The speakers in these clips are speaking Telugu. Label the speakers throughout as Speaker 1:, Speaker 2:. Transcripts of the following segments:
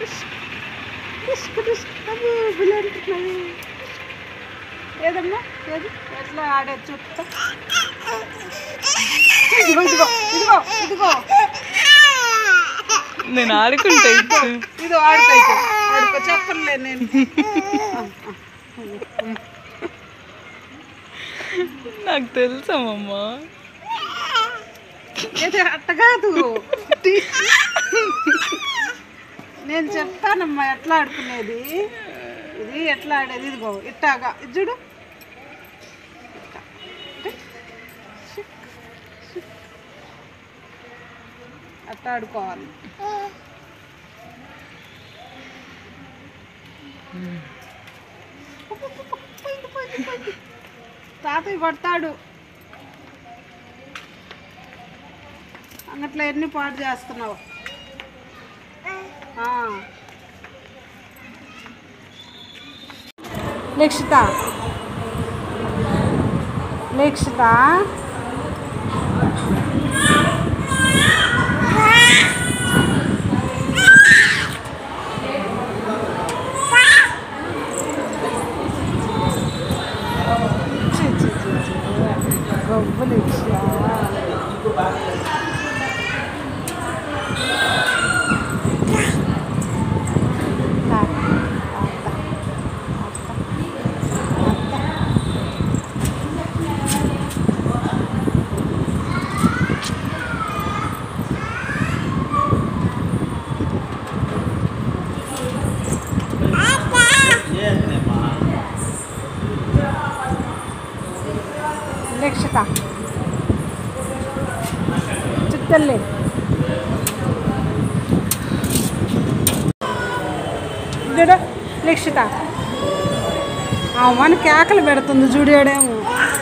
Speaker 1: డిస్క్ డిస్క్ అబ్బో భలే అంటున్నది ఏదమ్మా ఏది ఎట్లా ఆడేది చూస్తా ఇదిగో ఇదిగో ఇదిగో ఇదిగో
Speaker 2: నేను ఆడుకుంటా ఇచ్చు
Speaker 1: ఇదో ఆడుకో ఇదిగో. ఆడుకో చెప్పలే నేను
Speaker 2: నాకు తెలుసమ్మా
Speaker 1: ఇది అట్ట కాదు నేను చెప్తానమ్మా ఎట్లా ఆడుకునేది ఇది ఎట్లా ఆడేది ఇదిగో ఇట్టాగా ఇది చూడు ఇట్టా. అంటే షిక్, షిక్. అట్లా ఆడుకోవాలి పోయింది, పోయింది, పోయింది. తాతయ్య పడతాడు అంగట్లో ఎన్ని పాడు చేస్తున్నావు ఆ. లక్షిత లక్షిత చి, చి, చి, చి. గొప్ప లక్ష లక్షిత చిత్తల్లి చూడు లక్షిత అమ్మని కేకలు పెడుతుంది చూడాడేమో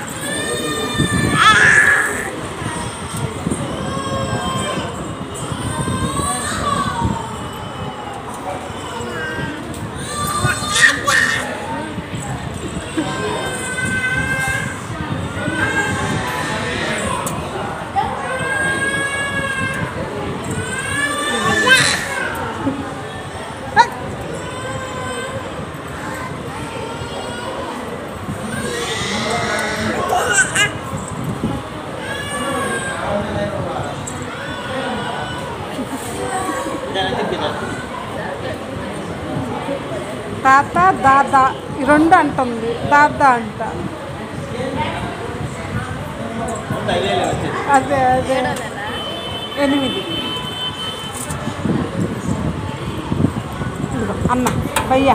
Speaker 1: తాత దాద ఈ రెండు అంటుంది దాద అంట అదే అదే ఎనిమిది ఇదిగో అన్న భయ్యా